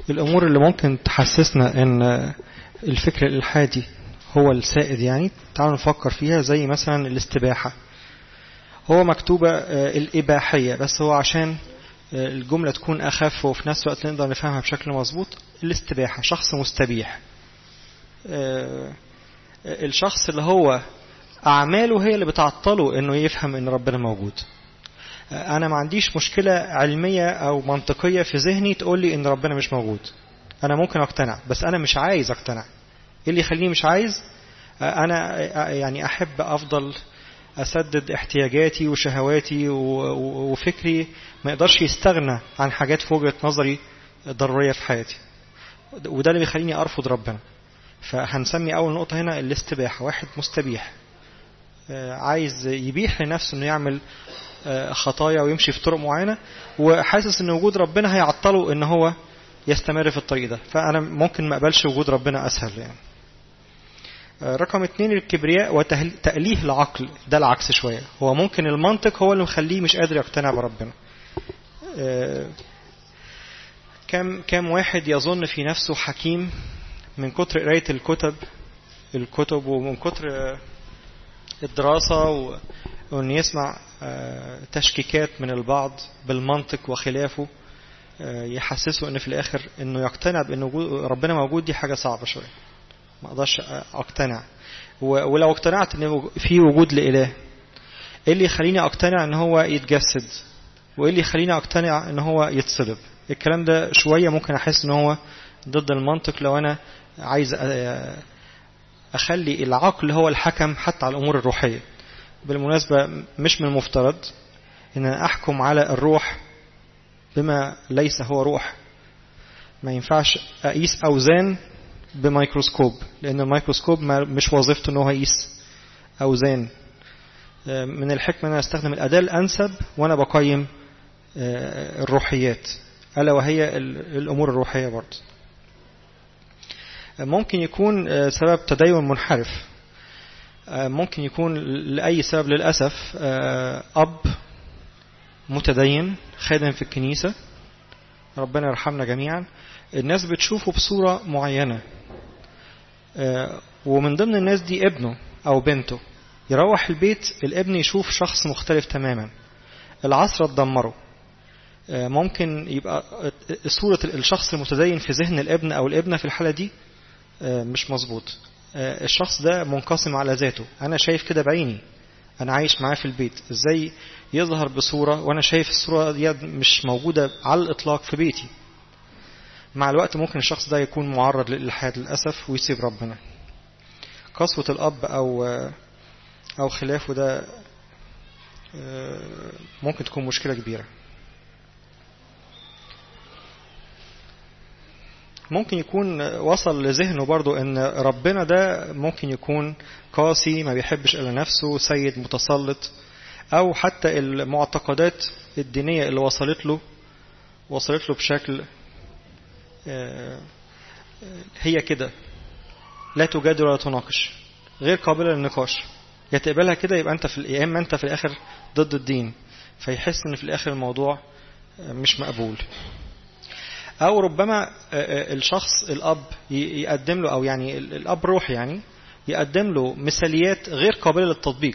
الأمور اللي ممكن تحسسنا إن الفكر الإلحادي هو السائد يعني تعالوا نفكر فيها زي مثلا الاستباحة هو مكتوبة الإباحية بس هو عشان الجملة تكون أخف وفي نفس الوقت نقدر نفهمها بشكل مظبوط الاستباحة شخص مستبيح الشخص اللي هو أعماله هي اللي بتعطله إنه يفهم إن ربنا موجود أنا ما عنديش مشكلة علمية أو منطقية في ذهني تقول لي إن ربنا مش موجود أنا ممكن أقتنع بس أنا مش عايز أقتنع إيه اللي يخليني مش عايز أنا يعني أحب أفضل أسدد احتياجاتي وشهواتي وفكري ما يقدرش يستغنى عن حاجات في وجهة نظري ضرورية في حياتي وده اللي بيخليني أرفض ربنا فهنسمي أول نقطة هنا الاستباحة واحد مستبيح عايز يبيح لنفسه انه يعمل خطايا ويمشي في طرق معينة وحاسس ان وجود ربنا هيعطله ان هو يستمر في الطريق ده فأنا ممكن ما أقبلش وجود ربنا أسهل يعني رقم اتنين الكبرياء وتأليه العقل ده العكس شوية هو ممكن المنطق هو اللي مخليه مش قادر يقتنع بربنا كم كم واحد يظن في نفسه حكيم من كتر قراية الكتب الكتب ومن كتر الدراسة وأن يسمع تشكيكات من البعض بالمنطق وخلافه يحسسه ان في الاخر انه يقتنع بان ربنا موجود دي حاجه صعبه شويه ما اقدرش اقتنع ولو اقتنعت ان في وجود لاله ايه اللي يخليني اقتنع ان هو يتجسد وايه اللي يخليني اقتنع ان هو يتصلب الكلام ده شويه ممكن احس ان هو ضد المنطق لو انا عايز اخلي العقل هو الحكم حتى على الامور الروحيه بالمناسبه مش من المفترض ان انا احكم على الروح بما ليس هو روح ما ينفعش اقيس اوزان بميكروسكوب لان الميكروسكوب مش وظيفته ان هو يقيس اوزان من الحكمه ان انا استخدم الاداه الانسب وانا بقيم الروحيات الا وهي الامور الروحيه برضه ممكن يكون سبب تدين منحرف ممكن يكون لاي سبب للاسف اب متدين خادم في الكنيسة ربنا يرحمنا جميعا الناس بتشوفه بصورة معينة ومن ضمن الناس دي ابنه أو بنته يروح البيت الابن يشوف شخص مختلف تماما العصر اتدمره ممكن يبقى صورة الشخص المتدين في ذهن الابن أو الابنة في الحالة دي مش مظبوط الشخص ده منقسم على ذاته أنا شايف كده بعيني أنا عايش معاه في البيت إزاي يظهر بصورة وأنا شايف الصورة دي مش موجودة على الإطلاق في بيتي مع الوقت ممكن الشخص ده يكون معرض للإلحاد للأسف ويسيب ربنا قسوة الأب أو أو خلافه ده ممكن تكون مشكلة كبيرة ممكن يكون وصل لذهنه برضو ان ربنا ده ممكن يكون قاسي ما بيحبش الا نفسه سيد متسلط او حتى المعتقدات الدينية اللي وصلت له وصلت له بشكل هي كده لا تجادل ولا تناقش غير قابلة للنقاش يا تقبلها كده يبقى انت في يا اما انت في الاخر ضد الدين فيحس ان في الاخر الموضوع مش مقبول او ربما الشخص الاب يقدم له او يعني الاب روح يعني يقدم له مثاليات غير قابله للتطبيق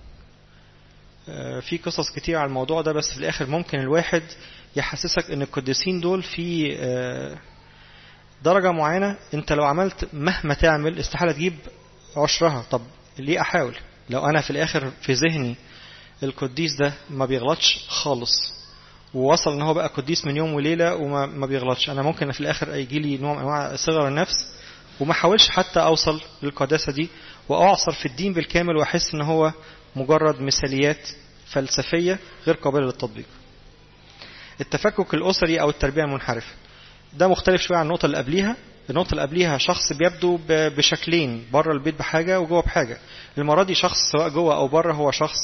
في قصص كتير على الموضوع ده بس في الاخر ممكن الواحد يحسسك ان القديسين دول في درجه معينه انت لو عملت مهما تعمل استحاله تجيب عشرها طب ليه احاول لو انا في الاخر في ذهني القديس ده ما بيغلطش خالص ووصل ان هو بقى قديس من يوم وليله وما ما بيغلطش انا ممكن في الاخر يجي لي نوع من انواع صغر النفس وما احاولش حتى اوصل للقداسه دي واعصر في الدين بالكامل واحس ان هو مجرد مثاليات فلسفيه غير قابله للتطبيق التفكك الاسري او التربيه المنحرفه ده مختلف شويه عن النقطه اللي قبليها النقطة اللي قبليها شخص بيبدو بشكلين بره البيت بحاجة وجوه بحاجة المرة دي شخص سواء جوه أو بره هو شخص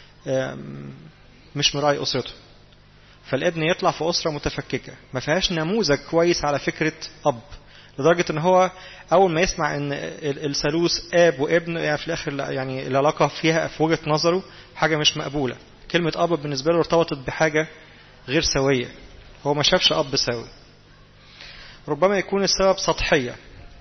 مش مراعي أسرته فالابن يطلع في أسرة متفككة ما فيهاش نموذج كويس على فكرة أب لدرجة ان هو اول ما يسمع ان الثالوث اب وابن يعني في الاخر يعني العلاقة فيها في وجهة نظره حاجة مش مقبولة كلمة اب بالنسبة له ارتبطت بحاجة غير سوية هو ما شافش اب سوي ربما يكون السبب سطحية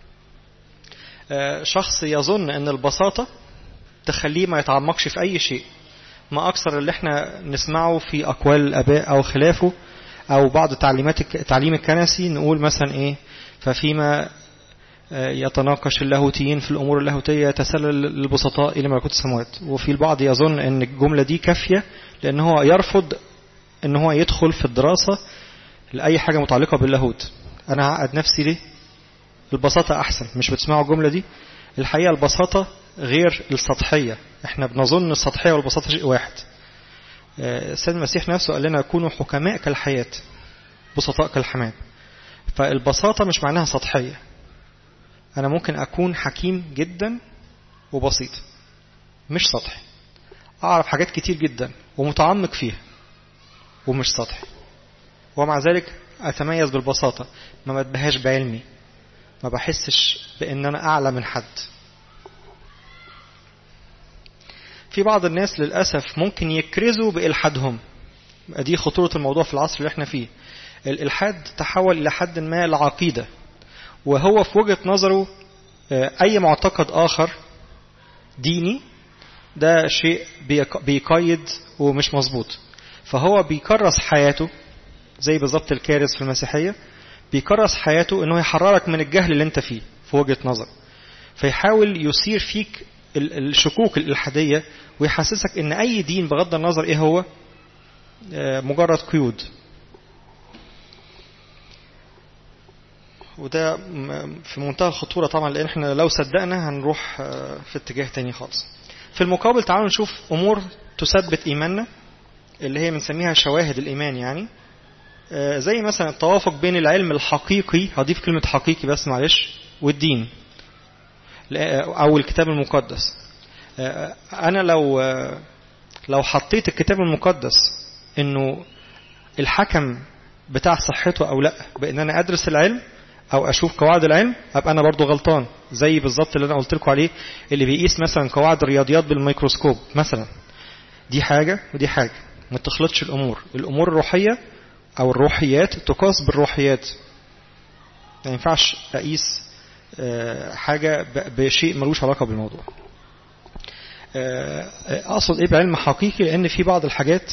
شخص يظن ان البساطة تخليه ما يتعمقش في اي شيء ما اكثر اللي احنا نسمعه في اقوال الاباء او خلافه او بعض تعليمات التعليم الكنسي نقول مثلا ايه ففيما يتناقش اللاهوتيين في الامور اللاهوتيه يتسلل البسطاء الى ملكوت السماوات وفي البعض يظن ان الجمله دي كافيه لان هو يرفض ان هو يدخل في الدراسه لاي حاجه متعلقه باللاهوت انا هعقد نفسي ليه البساطه احسن مش بتسمعوا الجمله دي الحقيقه البساطه غير السطحيه احنا بنظن السطحيه والبساطه شيء واحد السيد المسيح نفسه قال لنا كونوا حكماء كالحياه بسطاء كالحمام فالبساطه مش معناها سطحيه أنا ممكن أكون حكيم جدا وبسيط مش سطحي أعرف حاجات كتير جدا ومتعمق فيها ومش سطحي ومع ذلك أتميز بالبساطة ما بتبهاش بعلمي ما بحسش بأن أنا أعلى من حد في بعض الناس للأسف ممكن يكرزوا بإلحادهم دي خطورة الموضوع في العصر اللي احنا فيه الإلحاد تحول إلى حد ما العقيدة وهو في وجهة نظره أي معتقد آخر ديني ده شيء بيقيد ومش مظبوط فهو بيكرس حياته زي بالظبط الكارث في المسيحية بيكرس حياته انه يحررك من الجهل اللي انت فيه في وجهة نظر فيحاول يثير فيك الشكوك الإلحادية ويحسسك ان اي دين بغض النظر ايه هو مجرد قيود وده في منتهى الخطورة طبعا لأن احنا لو صدقنا هنروح في اتجاه تاني خالص في المقابل تعالوا نشوف أمور تثبت إيماننا اللي هي بنسميها شواهد الإيمان يعني زي مثلا التوافق بين العلم الحقيقي هضيف كلمة حقيقي بس معلش والدين أو الكتاب المقدس أنا لو لو حطيت الكتاب المقدس إنه الحكم بتاع صحته أو لا بإن أنا أدرس العلم او اشوف قواعد العلم ابقى انا برضو غلطان زي بالظبط اللي انا قلت لكم عليه اللي بيقيس مثلا قواعد الرياضيات بالميكروسكوب مثلا دي حاجه ودي حاجه ما تخلطش الامور الامور الروحيه او الروحيات تقاس بالروحيات ما ينفعش اقيس حاجه بشيء ملوش علاقه بالموضوع اقصد ايه بعلم حقيقي لان في بعض الحاجات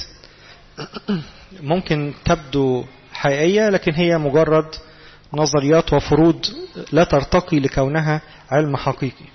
ممكن تبدو حقيقيه لكن هي مجرد نظريات وفروض لا ترتقي لكونها علم حقيقي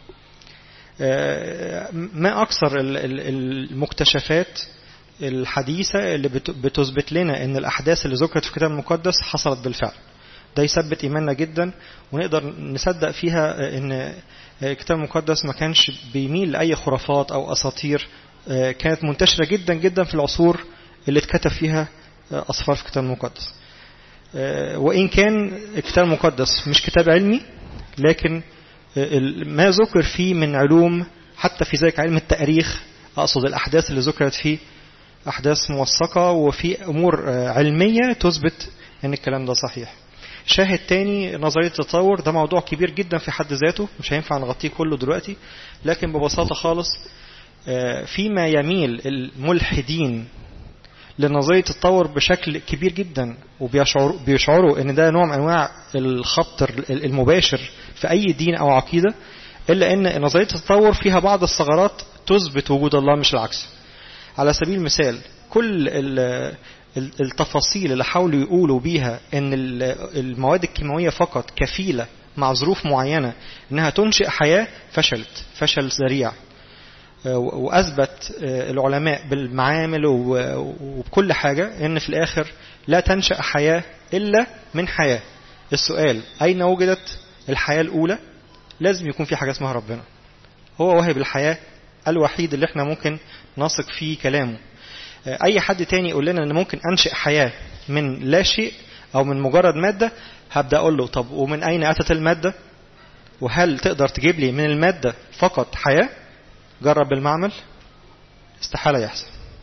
ما أكثر المكتشفات الحديثة اللي بتثبت لنا أن الأحداث اللي ذكرت في الكتاب المقدس حصلت بالفعل ده يثبت إيماننا جدا ونقدر نصدق فيها أن الكتاب المقدس ما كانش بيميل لأي خرافات أو أساطير كانت منتشرة جدا جدا في العصور اللي اتكتب فيها أسفار في الكتاب المقدس وإن كان الكتاب المقدس مش كتاب علمي لكن ما ذكر فيه من علوم حتى في ذلك علم التاريخ أقصد الأحداث اللي ذكرت فيه أحداث موثقة وفي أمور علمية تثبت أن الكلام ده صحيح شاهد تاني نظرية التطور ده موضوع كبير جدا في حد ذاته مش هينفع نغطيه كله دلوقتي لكن ببساطة خالص فيما يميل الملحدين لنظرية التطور بشكل كبير جدا وبيشعروا بيشعروا ان ده نوع من انواع الخبط المباشر في اي دين او عقيدة الا ان نظرية التطور فيها بعض الثغرات تثبت وجود الله مش العكس على سبيل المثال كل التفاصيل اللي حاولوا يقولوا بيها ان المواد الكيماوية فقط كفيلة مع ظروف معينة انها تنشئ حياة فشلت فشل ذريع وأثبت العلماء بالمعامل وبكل حاجة أن في الآخر لا تنشأ حياة إلا من حياة السؤال أين وجدت الحياة الأولى لازم يكون في حاجة اسمها ربنا هو واهب الحياة الوحيد اللي احنا ممكن نثق فيه كلامه أي حد تاني يقول لنا أن ممكن أنشئ حياة من لا شيء أو من مجرد مادة هبدأ أقول له طب ومن أين أتت المادة وهل تقدر تجيب لي من المادة فقط حياة جرب بالمعمل استحالة يحصل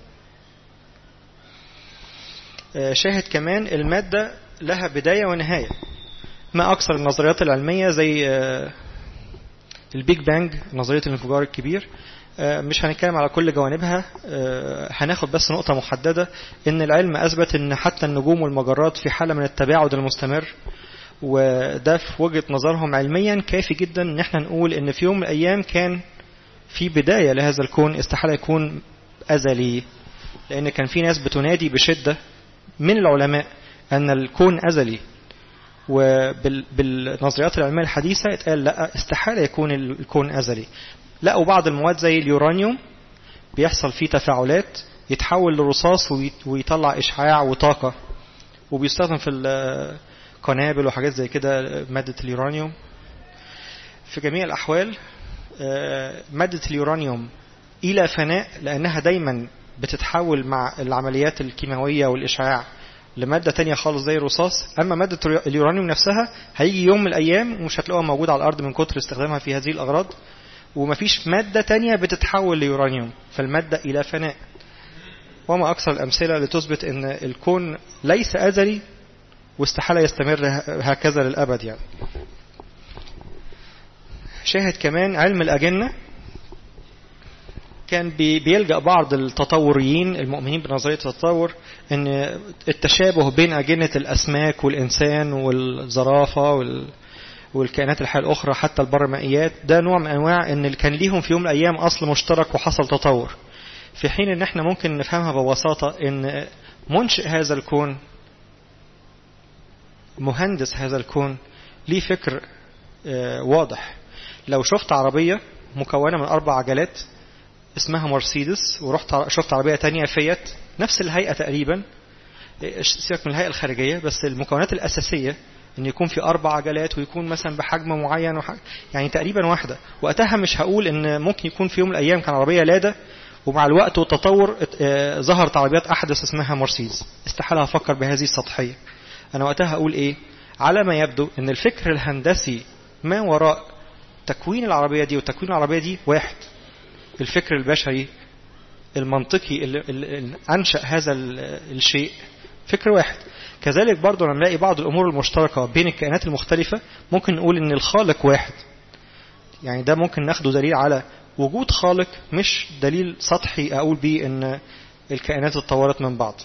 شاهد كمان المادة لها بداية ونهاية ما أكثر النظريات العلمية زي البيج بانج نظرية الانفجار الكبير مش هنتكلم على كل جوانبها هناخد بس نقطة محددة ان العلم اثبت ان حتى النجوم والمجرات في حالة من التباعد المستمر وده في وجهة نظرهم علميا كافي جدا ان احنا نقول ان في يوم من الايام كان في بداية لهذا الكون استحالة يكون ازلي لان كان في ناس بتنادي بشدة من العلماء ان الكون ازلي وبالنظريات العلمية الحديثة اتقال لا استحالة يكون الكون ازلي لقوا بعض المواد زي اليورانيوم بيحصل فيه تفاعلات يتحول لرصاص ويطلع اشعاع وطاقة وبيستخدم في القنابل وحاجات زي كده مادة اليورانيوم في جميع الأحوال مادة اليورانيوم إلى فناء لأنها دايما بتتحول مع العمليات الكيماوية والإشعاع لمادة تانية خالص زي الرصاص أما مادة اليورانيوم نفسها هيجي يوم من الأيام ومش هتلاقوها موجودة على الأرض من كتر استخدامها في هذه الأغراض ومفيش مادة تانية بتتحول ليورانيوم فالمادة إلى فناء وما أكثر الأمثلة لتثبت أن الكون ليس أزلي واستحالة يستمر هكذا للأبد يعني شاهد كمان علم الأجنة كان بيلجأ بعض التطوريين المؤمنين بنظرية التطور أن التشابه بين أجنة الأسماك والإنسان والزرافة وال والكائنات الحية الأخرى حتى البرمائيات ده نوع من أنواع أن كان ليهم في يوم من الأيام أصل مشترك وحصل تطور في حين أن احنا ممكن نفهمها ببساطة أن منشئ هذا الكون مهندس هذا الكون ليه فكر واضح لو شفت عربية مكونة من أربع عجلات اسمها مرسيدس ورحت شفت عربية تانية فيات نفس الهيئة تقريبا سيبك من الهيئة الخارجية بس المكونات الأساسية ان يكون في اربع عجلات ويكون مثلا بحجم معين وحاجة يعني تقريبا واحده وقتها مش هقول ان ممكن يكون في يوم من الايام كان عربيه لادا ومع الوقت والتطور ظهرت عربيات احدث اسمها مرسيدس استحاله افكر بهذه السطحيه انا وقتها هقول ايه على ما يبدو ان الفكر الهندسي ما وراء تكوين العربيه دي وتكوين العربيه دي واحد الفكر البشري المنطقي اللي انشا هذا الشيء فكر واحد كذلك برضو لما نلاقي بعض الأمور المشتركة بين الكائنات المختلفة ممكن نقول إن الخالق واحد يعني ده ممكن ناخده دليل على وجود خالق مش دليل سطحي أقول بيه إن الكائنات اتطورت من بعض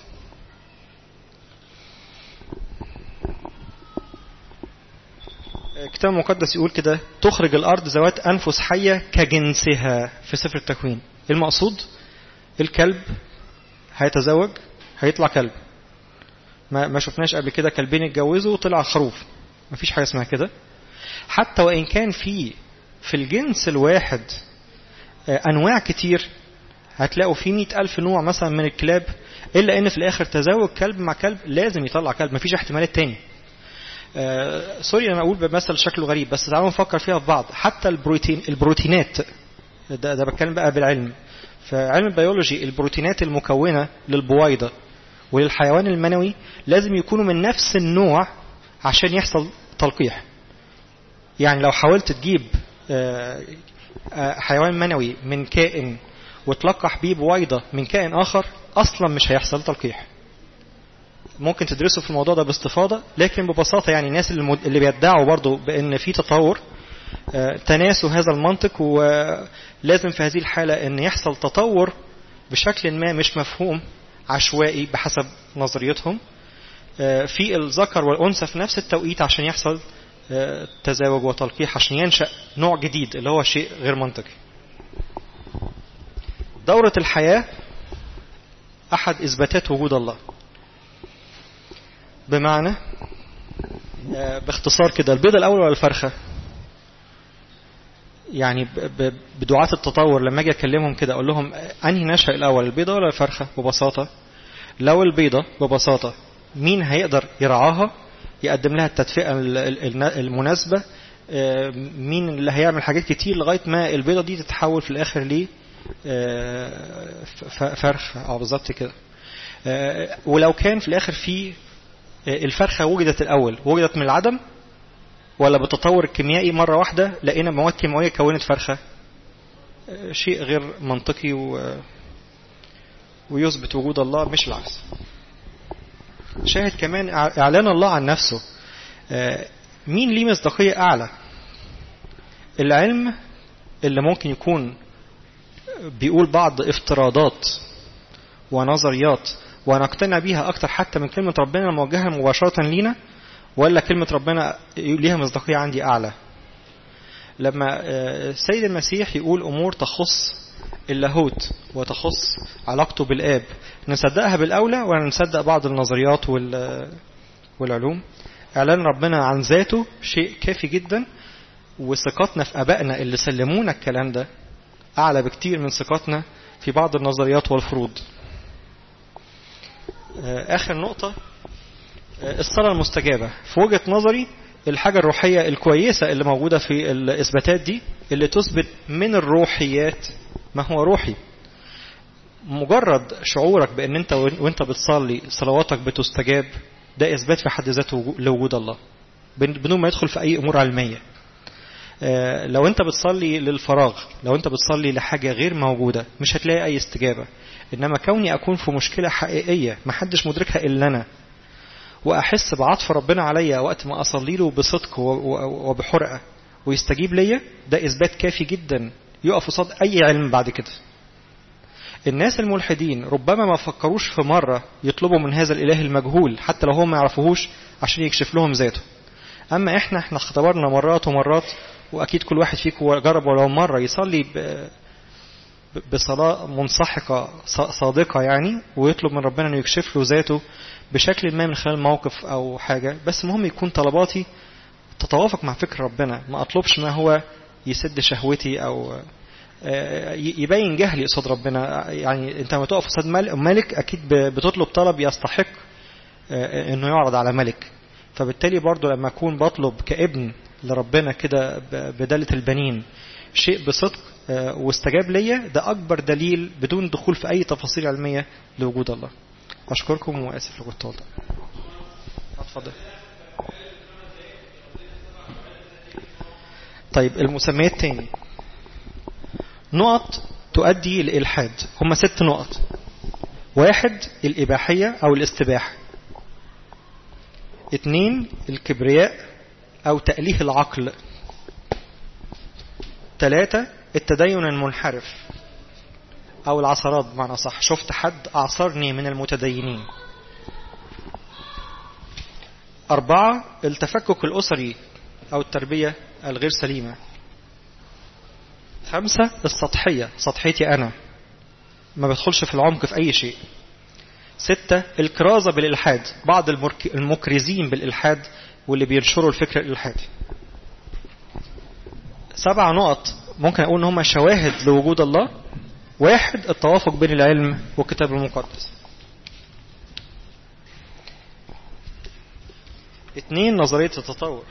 الكتاب المقدس يقول كده تخرج الأرض ذوات أنفس حية كجنسها في سفر التكوين المقصود الكلب هيتزوج هيطلع كلب ما ما شفناش قبل كده كلبين اتجوزوا وطلع خروف ما فيش حاجه اسمها كده حتى وان كان في في الجنس الواحد انواع كتير هتلاقوا في مئة ألف نوع مثلا من الكلاب إلا إن في الآخر تزوج كلب مع كلب لازم يطلع كلب مفيش احتمالات تاني آه سوري أنا أقول بمثل شكله غريب بس تعالوا نفكر فيها في بعض حتى البروتين البروتينات ده, ده بتكلم بقى بالعلم فعلم البيولوجي البروتينات المكونة للبويضة وللحيوان المنوي لازم يكونوا من نفس النوع عشان يحصل تلقيح يعني لو حاولت تجيب حيوان منوي من كائن وتلقح بيه بويضة من كائن آخر أصلا مش هيحصل تلقيح ممكن تدرسوا في الموضوع ده باستفاضة لكن ببساطة يعني الناس اللي بيدعوا برضو بأن في تطور تناسوا هذا المنطق ولازم في هذه الحالة أن يحصل تطور بشكل ما مش مفهوم عشوائي بحسب نظريتهم في الذكر والأنثى في نفس التوقيت عشان يحصل تزاوج وتلقيح عشان ينشأ نوع جديد اللي هو شيء غير منطقي دورة الحياة أحد إثباتات وجود الله بمعنى باختصار كده البيضة الأول ولا الفرخة يعني بدعاة التطور لما اجي اكلمهم كده اقول لهم انهي نشأ الاول البيضة ولا الفرخة ببساطة لو البيضة ببساطة مين هيقدر يرعاها يقدم لها التدفئة المناسبة مين اللي هيعمل حاجات كتير لغاية ما البيضة دي تتحول في الاخر ل فرخ اه بالظبط كده ولو كان في الاخر في الفرخة وجدت الاول وجدت من العدم ولا بالتطور الكيميائي مرة واحدة لقينا مواد كيماوية كونت فرخة شيء غير منطقي و... ويثبت وجود الله مش العكس شاهد كمان إعلان الله عن نفسه مين ليه مصداقية أعلى العلم اللي ممكن يكون بيقول بعض افتراضات ونظريات ونقتنع بيها أكتر حتى من كلمة ربنا الموجهة مباشرة لينا ولا كلمة ربنا ليها مصداقية عندي أعلى لما السيد المسيح يقول أمور تخص اللاهوت وتخص علاقته بالآب نصدقها بالأولى ولا نصدق بعض النظريات والعلوم إعلان ربنا عن ذاته شيء كافي جدا وثقتنا في أبائنا اللي سلمونا الكلام ده أعلى بكتير من ثقتنا في بعض النظريات والفروض آخر نقطة الصلاة المستجابة في وجهة نظري الحاجة الروحية الكويسة اللي موجودة في الإثباتات دي اللي تثبت من الروحيات ما هو روحي مجرد شعورك بأن أنت وأنت بتصلي صلواتك بتستجاب ده إثبات في حد ذاته لوجود الله بدون ما يدخل في أي أمور علمية لو أنت بتصلي للفراغ لو أنت بتصلي لحاجة غير موجودة مش هتلاقي أي استجابة إنما كوني أكون في مشكلة حقيقية محدش مدركها إلا أنا وأحس بعطف ربنا عليا وقت ما أصلي له بصدق وبحرقة ويستجيب ليا ده إثبات كافي جدا يقف قصاد أي علم بعد كده الناس الملحدين ربما ما فكروش في مرة يطلبوا من هذا الإله المجهول حتى لو هم ما يعرفوهوش عشان يكشف لهم ذاته أما إحنا إحنا اختبرنا مرات ومرات وأكيد كل واحد فيكم جرب ولو مرة يصلي بصلاة منسحقة صادقة يعني ويطلب من ربنا أنه يكشف له ذاته بشكل ما من خلال موقف أو حاجة بس المهم يكون طلباتي تتوافق مع فكر ربنا ما أطلبش ما هو يسد شهوتي أو يبين جهلي قصاد ربنا يعني أنت لما تقف قصاد ملك أكيد بتطلب طلب يستحق أنه يعرض على ملك فبالتالي برضو لما أكون بطلب كابن لربنا كده بدالة البنين شيء بصدق واستجاب ليا ده أكبر دليل بدون دخول في أي تفاصيل علمية لوجود الله أشكركم وآسف لو كنت طالع اتفضل طيب المسميات تاني نقط تؤدي لإلحاد هم ست نقط واحد الإباحية أو الاستباحة اثنين الكبرياء أو تأليه العقل ثلاثة التدين المنحرف أو العصرات بمعنى صح شفت حد أعصرني من المتدينين أربعة التفكك الأسري أو التربية الغير سليمة خمسة السطحية سطحيتي أنا ما بدخلش في العمق في أي شيء ستة الكرازة بالإلحاد بعض المكرزين بالإلحاد واللي بينشروا الفكر الإلحادي سبع نقط ممكن أقول إن هم شواهد لوجود الله واحد التوافق بين العلم والكتاب المقدس اثنين نظرية التطور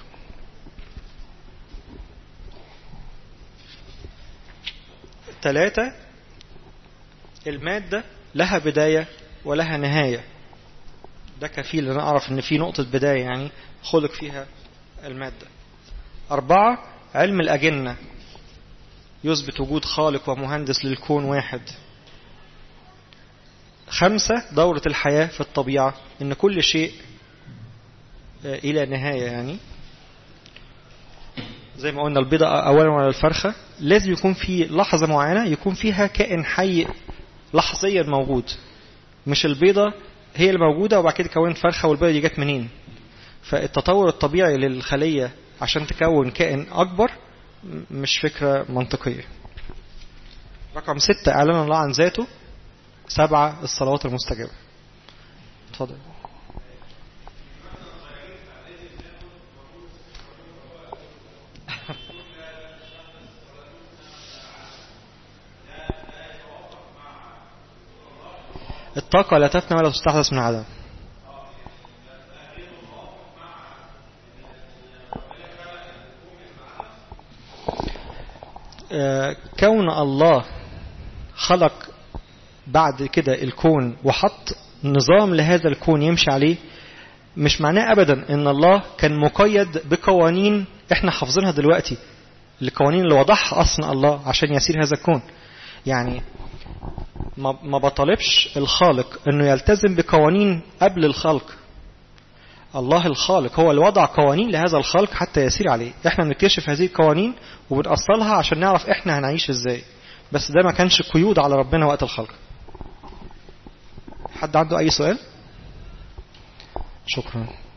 ثلاثة المادة لها بداية ولها نهاية ده كفيل أن أعرف أن في نقطة بداية يعني خلق فيها المادة أربعة علم الأجنة يثبت وجود خالق ومهندس للكون واحد خمسة دورة الحياة في الطبيعة إن كل شيء إلى نهاية يعني زي ما قلنا البيضة أولا ولا الفرخة لازم يكون في لحظة معينة يكون فيها كائن حي لحظيا موجود مش البيضة هي الموجودة وبعد كده كونت فرخة والبيضة دي جت منين فالتطور الطبيعي للخلية عشان تكون كائن أكبر مش فكرة منطقية رقم ستة إعلان الله عن ذاته سبعة الصلوات المستجابة اتفضل الطاقة لا تفنى ولا تستحدث من عدم كون الله خلق بعد كده الكون وحط نظام لهذا الكون يمشي عليه مش معناه ابدا ان الله كان مقيد بقوانين احنا حافظينها دلوقتي القوانين اللي وضعها اصلا الله عشان يسير هذا الكون يعني ما بطالبش الخالق انه يلتزم بقوانين قبل الخلق الله الخالق هو اللي وضع قوانين لهذا الخلق حتى يسير عليه احنا بنكتشف هذه القوانين وبنأصلها عشان نعرف احنا هنعيش ازاي بس ده ما كانش قيود على ربنا وقت الخلق حد عنده اي سؤال شكرا